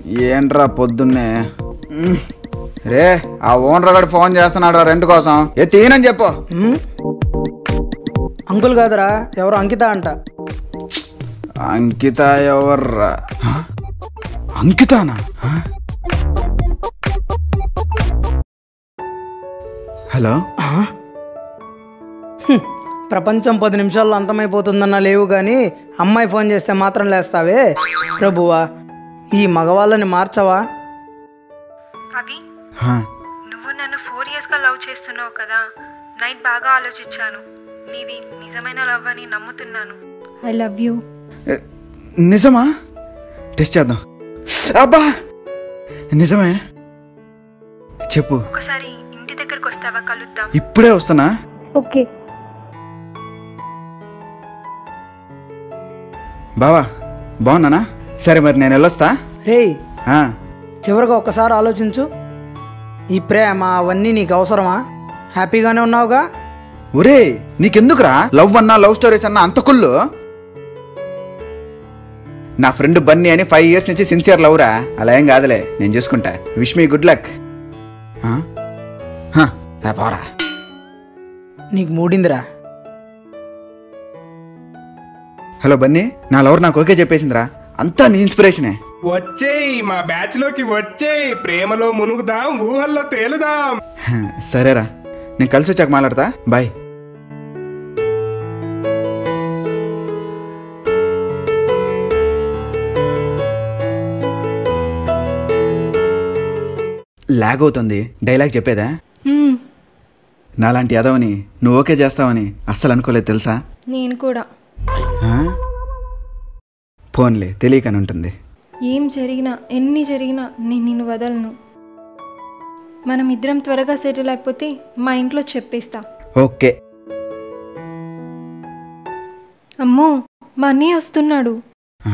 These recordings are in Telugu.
ఏంట్రా పొద్దున్నే మ్. రే ఆ ఓనర్ గడు ఫోన్ చేస్తున్నాడు రెంట్ కోసం ఏ తీనని చెప్పు ఉమ్? అంకుల్ కాదురా ఎవరు అంకిత అంట అంకిత ఎవర్రా హ? అంకితానా హ? హలో ప్రపంచం పది నిమిషాల్లో అంతమైపోతుందన్న లేవు కానీ అమ్మాయి ఫోన్ చేస్తే మాత్రం లేస్తావే ప్రభువా ఈ మగవాళ్ళని మార్చవా అవి హ. నువ్వు నన్ను ఫోర్ ఇయర్స్గా లవ్ చేస్తున్నావు కదా నైట్ బాగా ఆలోచించాను నీది నిజమైన లవ్ అని నమ్ముతున్నాను ఐ లవ్ యూ ఏ, నిజమా టెస్ట్ చేద్దాం అబ్బా నిజమే చెప్పు ఒకసారి ఇంటి దగ్గరకు వస్తావా కలుద్దాం ఇప్పుడే వస్తున్నా ఓకే బావా బాగున్నానా సరే మరి నేను వెళ్ళొస్తా రేయ్ ఆ, చివరిగా ఒక్కసారి ఆలోచించు ఈ ప్రేమ అవన్నీ నీకు అవసరమా హ్యాపీగానే ఉన్నావుగా ఒరే నీకెందుకురా లవ్ అన్నా లవ్ స్టోరీస్ అన్నా అంత కుళ్ళు నా ఫ్రెండ్ బన్నీ అని ఫైవ్ ఇయర్స్ నుంచి సిన్సియర్ లవ్ రా అలా ఏం కాదులే నేను చూసుకుంటా విష్ మీ గుడ్ లక్ పోరా నీకు మూడిందిరా హలో బన్నీ నా లవర్ నాకు ఓకే చెప్పేసిందిరా అంతా నీ ఇన్స్పిరేషనే వచ్చేయ్ మా బ్యాచ్ లోకి వచ్చేయ్ ప్రేమలో మునుగుదాం ఊహల్లో తేలుదాం హ, సరేరా నేను కలిసి వచ్చాక మాట్లాడతా బాయ్ లాగ్ అవుతుంది డైలాగ్ చెప్పేదా నాలాంటి యాదవని నువ్వు ఓకే చేస్తావని అస్సలు అనుకోలేదు తెలుసా నేను కూడా ఆ? ఫోన్లే తెలియకని ఉంటుంది ఏం జరిగినా ఎన్ని జరిగినా నేను నిన్ను వదలను మనం ఇద్దరం త్వరగా సెటిల్ అయిపోతే మా ఇంట్లో చెప్పేస్తా ఓకే అమ్మో మా అన్నయ్య వస్తున్నాడు ఆ?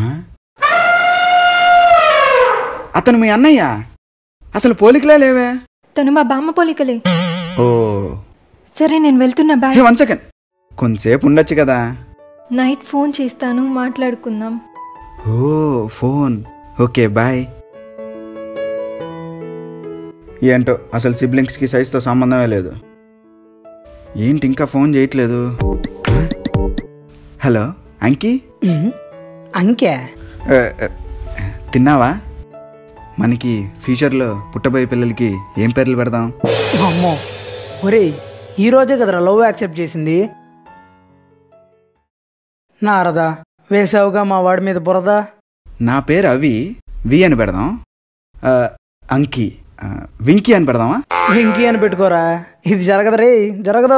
అతను మీ అన్నయ్య అసలు పోలికలే లేవే తను మా బామ్మ పోలికలే ఓ సరే నేను వెళ్తున్నా బాయ్ హే వన్ సెకండ్ కొంతసేపు ఉండొచ్చు కదా నైట్ ఫోన్ చేస్తాను మాట్లాడుకుందాం ఓ ఫోన్ ఓకే బాయ్ ఏంటో అసలు సిబ్లింగ్స్కి సైజ్తో సంబంధమే లేదు ఏంటి ఇంకా ఫోన్ చేయట్లేదు హలో అంకి ఉమ్. అంకే ఏ, ఏ, తిన్నావా మనకి ఫ్యూచర్లో పుట్టబోయే పిల్లలకి ఏం పేర్లు పెడదాం అమ్మో ఒరేయ్ ఈ రోజే కదరా లవ్ యాక్సెప్ట్ చేసింది నారదా వేసావుగా మా వాడి మీద బురద నా పేరు అవి వి అని పెడదాం ఆ, అంకి ఆ, వింకీ అని పెడదామా వెంకీ అని పెట్టుకోరా ఇది జరగదు రే జరగదు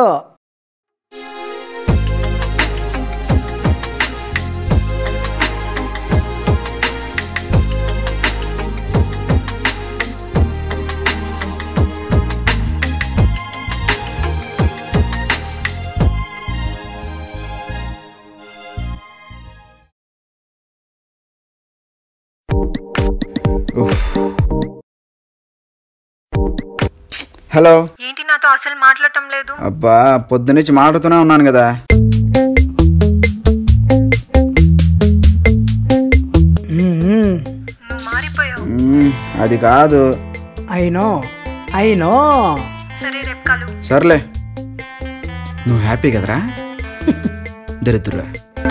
ఉఫ్. హలో ఏంటి నాతో అసలు మాట్లాడటం లేదు అబ్బా పొద్దునుంచి మాట్లాడుతూనే ఉన్నాను కదా ఉమ్, ఉమ్. నువ్వు మారిపోయావు మ్మ్, అది కాదు అయినో అయినో సరే రేపు కలు సర్లే నువ్వు హ్యాపీ కదరా దరిద్రుడా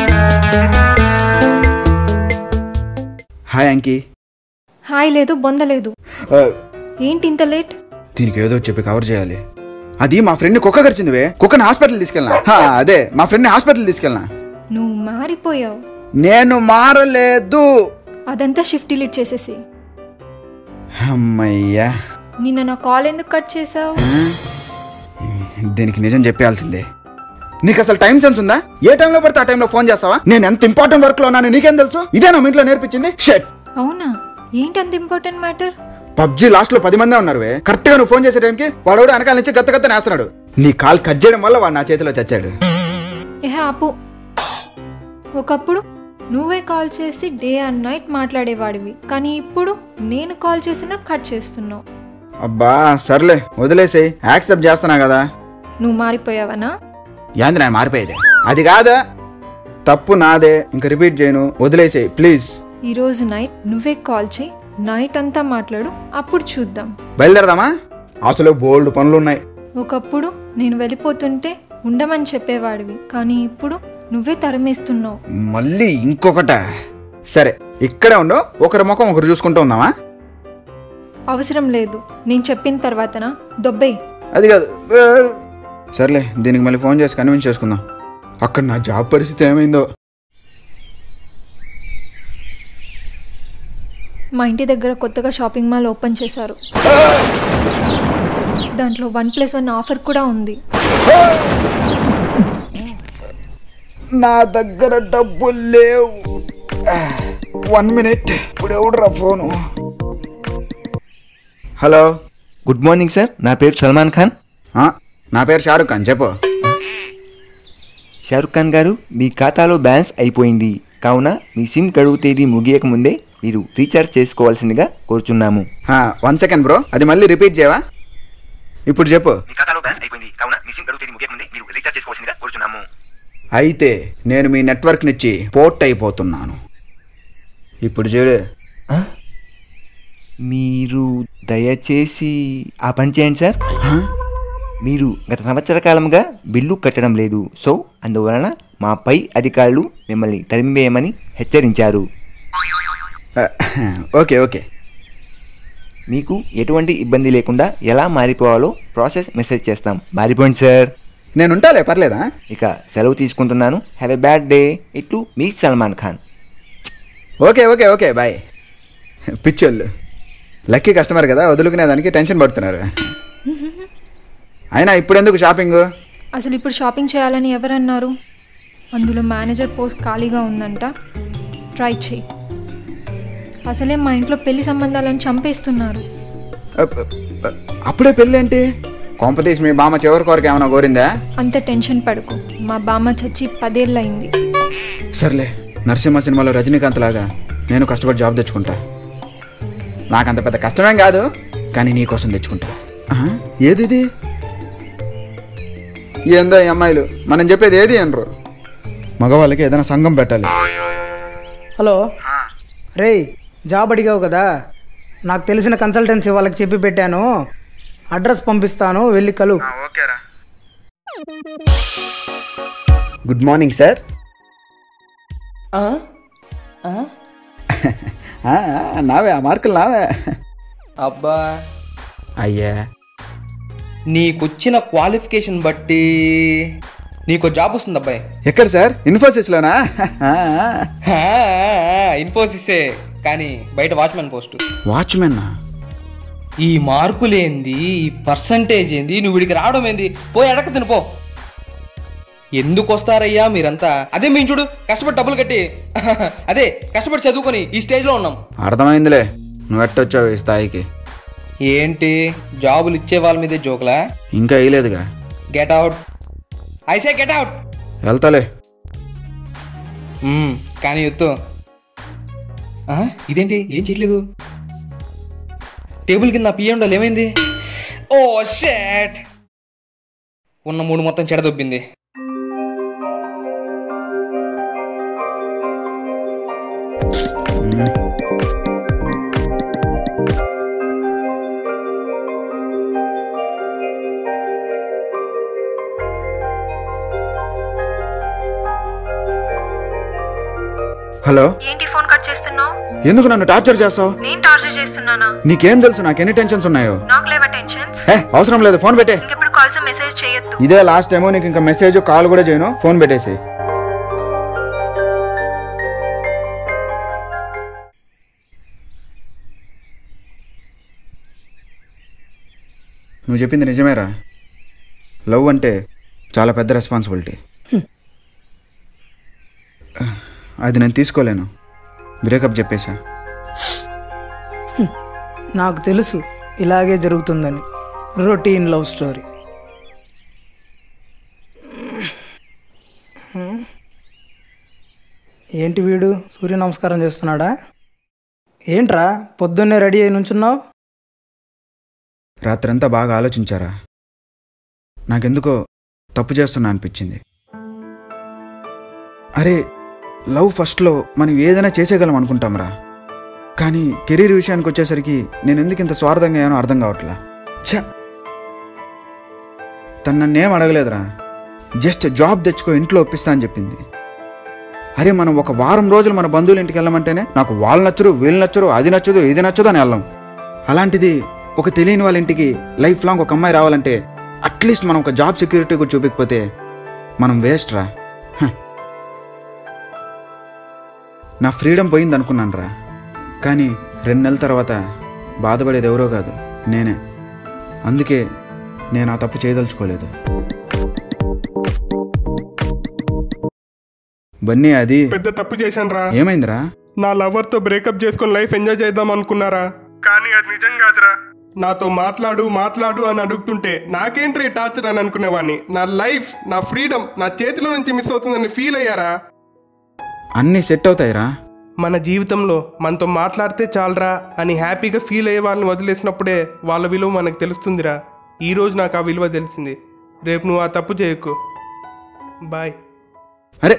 హాయ్ అంకి హాయ్ లేదు బొందలేదు ఆ, ఏంటి ఇంత లేట్ దీనికి ఏదో ఒకటి చెప్పి కవర్ చేయాలి అది మా ఫ్రెండ్ కుక్క గడిచిందివే కుక్కని హాస్పిటల్ తీసుకెళ్ళినా హా, అదే మా ఫ్రెండ్ని హాస్పిటల్ తీసుకెళ్ళినా నువ్వు మారిపోయావు నేను మారలేదు అదంతా షిఫ్ట్ డిలీట్ చేసేసి అమ్మయ్యా నిన్న నా కాల్ ఎందుకు కట్ చేసావు ఆ? దీనికి నిజం చెప్పాల్సిందే నీకు అసలు టైం సెన్స్ ఉందా ఏ టైంలో పడితే ఆ టైంలో ఫోన్ చేస్తావా నేను ఎంత ఇంపార్టెంట్ వర్క్ లో ఉన్నాను నీకేం తెలుసు ఇదే నా ఇంట్లో నేర్పించింది షెట్ అవునా ఏంటి అంత ఇంపార్టెంట్ మ్యాటర్ పబ్జి లాస్ట్ లో పది మందే ఉన్నారు కరెక్ట్ గా నువ్వు ఫోన్ చేసే టైంకి వాడు కూడా వెనకాల నుంచి గత్త గత్త నేస్తున్నాడు నీ కాల్ కట్ చేయడం వల్ల వాడు నా చేతిలో చచ్చాడు ఏహే ఆపు ఒకప్పుడు నువ్వే కాల్ చేసి డే అండ్ నైట్ మాట్లాడేవాడివి కానీ ఇప్పుడు నేను కాల్ చేసినా కట్ చేస్తున్నావు అబ్బా సర్లే వదిలేసేయ్ యాక్సెప్ట్ చేస్తున్నా కదా నువ్వు మారిపోయావనా ఏంది నేను మారిపోయేది అది కాదా తప్పు నాదే ఇంకా రిపీట్ చేయను వదిలేసేయ్ ప్లీజ్ ఈరోజు నైట్ నువ్వే కాల్ చేయి నైట్ అంతా మాట్లాడు అప్పుడు చూద్దాం బయలుదేరదామా అసలు బోల్డ్ పనులు ఉన్నాయి ఒకప్పుడు నేను వెళ్ళిపోతుంటే ఉండమని చెప్పేవాడివి కానీ ఇప్పుడు నువ్వే తరిమేస్తున్నావు మళ్ళీ ఇంకొకట సరే ఇక్కడే ఉండు ఒకరి ముఖం ఒకరు చూసుకుంటూ ఉందామా అవసరం లేదు నేను చెప్పిన తర్వాతనా దొబ్బేయ్ అది కాదు ఏ, సర్లే దీనికి మళ్ళీ ఫోన్ చేసి కన్విన్స్ చేసుకుందాం అక్కడ నా జాబ్ పరిస్థితి ఏమైందో మా ఇంటి దగ్గర కొత్తగా షాపింగ్ మాల్ ఓపెన్ చేశారు దాంట్లో వన్ ప్లస్ వన్ ఆఫర్ కూడా ఉంది నా దగ్గర డబ్బులు లేవు వన్ మినిట్ ఇప్పుడు ఎవడురా phone hello good morning sir నా పేరు సల్మాన్ ఖాన్ ఆ, నా పేరు షారుఖ్ ఖాన్ చెప్పు షారుఖ్ ఖాన్ గారు మీ ఖాతాలో బ్యాలెన్స్ అయిపోయింది కావున మీ సిమ్ గడువు తేదీ ముగియక ముందే మీరు రీఛార్జ్ చేసుకోవాల్సిందిగా కోరుచున్నాము వన్ సెకండ్ బ్రో అది మళ్ళీ రిపీట్ చేయవా ఇప్పుడు చెప్పు మీ ఖాతాలో బ్యాలెన్స్ అయిపోయింది కావున మీ సిమ్ గడువు తేదీ ముగియక ముందే మీరు రీఛార్జ్ చేసుకోవాల్సిందిగా కోరుచున్నాము అయితే నేను మీ నెట్వర్క్ నుంచి పోర్ట్ అయిపోతున్నాను ఇప్పుడు చూడు మీరు దయచేసి ఆ పని చేయండి సార్ మీరు గత సంవత్సర కాలంగా బిల్లు కట్టడం లేదు సో అందువలన మా పై అధికారులు మిమ్మల్ని తరిమివేయమని హెచ్చరించారు ఆ, ఓకే ఓకే మీకు ఎటువంటి ఇబ్బంది లేకుండా ఎలా మారిపోవాలో ప్రాసెస్ మెసేజ్ చేస్తాం మారిపోండి సార్ నేను ఉంటాలే పర్లేదా ఇక సెలవు తీసుకుంటున్నాను హ్యావ్ ఎ బ్యాడ్ డే ఇట్లు మీ Salman Khan okay okay okay bye పిచ్చోళ్ళు లక్కీ కస్టమర్ కదా వదులుకునే దానికి టెన్షన్ పడుతున్నారు అయినా ఇప్పుడు ఎందుకు షాపింగ్ అసలు ఇప్పుడు షాపింగ్ చేయాలని ఎవరన్నారు అందులో మేనేజర్ పోస్ట్ ఖాళీగా ఉందంట ట్రై చేయి అసలే మా ఇంట్లో పెళ్లి సంబంధాలను చంపేస్తున్నారు అప్పుడే పెళ్ళి ఏంటి కొంపతీసి మీ బామ్మ చివరి కోరిక ఏమైనా కోరిందా అంత టెన్షన్ పడుకు మా బామ్మ చచ్చి పదేళ్ళయింది సర్లే నరసింహ సినిమాలో రజనీకాంత్ లాగా నేను కష్టపడి జాబ్ తెచ్చుకుంటా నాకంత పెద్ద కష్టమేం కాదు కానీ నీ కోసం తెచ్చుకుంటా ఆహా, ఏది ఇది ఏందో ఈ అమ్మాయిలు మనం చెప్పేది ఏది అనరు మగవాళ్ళకి ఏదైనా సంఘం పెట్టాలి హలో రేయ్ జాబ్ అడిగావు కదా నాకు తెలిసిన కన్సల్టెన్సీ వాళ్ళకి చెప్పి పెట్టాను అడ్రస్ పంపిస్తాను వెళ్ళి కలు ఓకేరా గుడ్ మార్నింగ్ సార్ నావే ఆ మార్కులు నావే అబ్బా అయ్యా నీకొచ్చిన క్వాలిఫికేషన్ బట్టి నీకు జాబ్ వస్తుంది అబ్బాయి ఎక్కడ సార్ ఇన్ఫోసిస్లోనా హా, ఇన్ఫోసిసే కానీ బయట వాచ్మెన్ పోస్ట్ వాచ్మెన్ ఈ మార్కులేంది ఈ పర్సంటేజ్ ఏంది నువ్వు వీడికి రావడం ఏంది పోయి అడగ తినిపో ఎందుకు వస్తారయ్యా మీరంతా అదే మేము చూడు కష్టపడి డబ్బులు కట్టి అదే కష్టపడి చదువుకొని ఈ స్టేజ్లో ఉన్నాం అర్థమైందిలే నువ్వు ఎట్టొచ్చావు ఈ స్థాయికి ఏంటి జాబులు ఇచ్చే వాళ్ళ మీదే జోకులా ఇంకా వేయలేదుగా గెట్ అవుట్ ఐసే గెట్ అవుట్ వెళ్తాలే మ్మ్, కానీ ఎత్తు ఆ, ఇదేంటి ఏం చేయట్లేదు టేబుల్ కింద పిఎం ఉండాలి ఏమైంది ఓ షేట్ ఉన్న మూడు మొత్తం చెడదొబ్బింది హలో ఏంటి ఫోన్ కట్ చేస్తున్నావు ఎందుకు నన్ను టార్చర్ చేస్తావు నేను టార్చర్ చేస్తున్నానా నీకేం తెలుసు నాకు ఎన్ని టెన్షన్స్ ఉన్నాయో నాకు లేవా టెన్షన్స్ హే అవసరం లేదు ఫోన్ పెట్టే ఇంకెప్పుడు కాల్స్ మెసేజ్ చేయొద్దు ఇదే లాస్ట్ టైము నీకు ఇంకా మెసేజ్ కాల్ కూడా చేయను ఫోన్ పెట్టేసి నువ్వు చెప్పింది నిజమేరా లవ్ అంటే చాలా పెద్ద రెస్పాన్సిబిలిటీ అది నేను తీసుకోలేను బ్రేకప్ చెప్పేశా నాకు తెలుసు ఇలాగే జరుగుతుందని రొటీన్ లవ్ స్టోరీ ఏంటి వీడు సూర్య నమస్కారం చేస్తున్నాడా ఏంట్రా పొద్దున్నే రెడీ అయి నుంచున్నావు రాత్రంతా బాగా ఆలోచించారా నాకెందుకో తప్పు చేస్తున్నా అనిపించింది అరే లవ్ ఫస్ట్లో మనం ఏదైనా చేసేయగలం అనుకుంటాంరా కానీ కెరీర్ విషయానికి వచ్చేసరికి నేను ఎందుకు ఇంత స్వార్థంగా అయ్యానో అర్థం కావట్లా ఛ తను నన్నేం అడగలేదురా జస్ట్ జాబ్ తెచ్చుకో ఇంట్లో ఒప్పిస్తా అని చెప్పింది అరే మనం ఒక వారం రోజులు మన బంధువుల ఇంటికి వెళ్ళమంటేనే నాకు వాళ్ళు నచ్చరు వీళ్ళు నచ్చరు అది నచ్చదు ఇది నచ్చదు అని వెళ్ళాం అలాంటిది ఒక తెలియని వాళ్ళ ఇంటికి లైఫ్ లాంగ్ ఒక అమ్మాయి రావాలంటే అట్లీస్ట్ మనం ఒక జాబ్ సెక్యూరిటీ కూడా చూపించకపోతే మనం వేస్ట్ రా హ. నా ఫ్రీడమ్ పోయింది అనుకున్నాను రా కానీ రెండు నెలల తర్వాత బాధపడేది ఎవరో కాదు నేనే అందుకే నేను ఆ తప్పు చేయదలుచుకోలేదు బన్నీ అది పెద్ద తప్పు చేశాను రా ఏమైందిరా నా లవర్ తో బ్రేకప్ చేసుకొని లైఫ్ ఎంజాయ్ చేద్దాం అనుకున్నారా కానీ అది నిజం కాదురా నాతో మాట్లాడు మాట్లాడు అని అడుగుతుంటే నాకేంట్రీ టార్చర్ అని అనుకునేవాడిని నా లైఫ్ నా ఫ్రీడమ్ నా చేతిలో నుంచి మిస్ అవుతుందని ఫీల్ అయ్యారా అన్నీ సెట్ అవుతాయిరా మన జీవితంలో మనతో మాట్లాడితే చాలరా అని హ్యాపీగా ఫీల్ అయ్యే వాళ్ళని వదిలేసినప్పుడే వాళ్ళ విలువ మనకు తెలుస్తుందిరా ఈ రోజు నాకు ఆ విలువ తెలిసింది రేపు నువ్వు ఆ తప్పు చేయకు బాయ్ అరే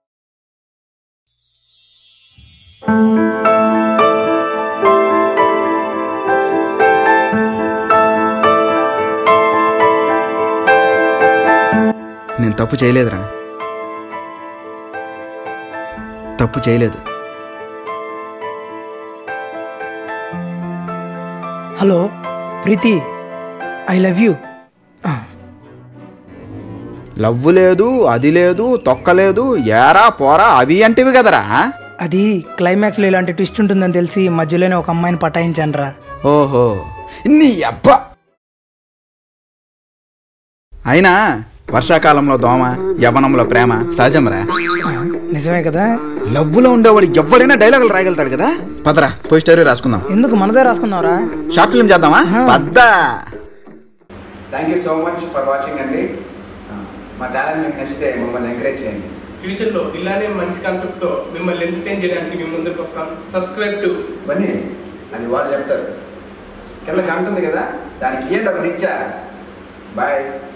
నేను తప్పు చేయలేదురా తప్పు చేయలేదు hello Preethi I love you love లేదు అది లేదు తొక్కలేదు ఏరా పోరా అవి అంటివి కదరా అది క్లైమాక్స్లో ఇలాంటి ట్విస్ట్ ఉంటుందని తెలిసి మధ్యలోనే ఒక అమ్మాయిని పటాయించాను రా ఓహో నీ అబ్బా అయినా వర్షాకాలంలో దోమ యవనంలో ప్రేమ సహజంరా నిజమే కదా లవ్వులో ఉండేవాడు ఎవడైనా డైలాగులు రాయగలుగుతాడు కదా పదరా పోయి స్టోరీ రాసుకుందాం ఎందుకు మనదే రాసుకున్నావురా షార్ట్ ఫిల్మ్ చేద్దామా పద్ద thank you so much for watching అండి మా టాలెంట్ మీకు నచ్చితే మమ్మల్ని ఎంకరేజ్ చేయండి ఫ్యూచర్లో ఇలానే మంచి కాన్సెప్ట్తో మిమ్మల్ని ఎంటర్టైన్ చేయడానికి మేము ముందుకు వస్తాం సబ్స్క్రైబ్ టు బన్నీ అది వాళ్ళు చెప్తారు కింద కంటుంది కదా దానికి ఏంటి ఒక నిచ్చా బాయ్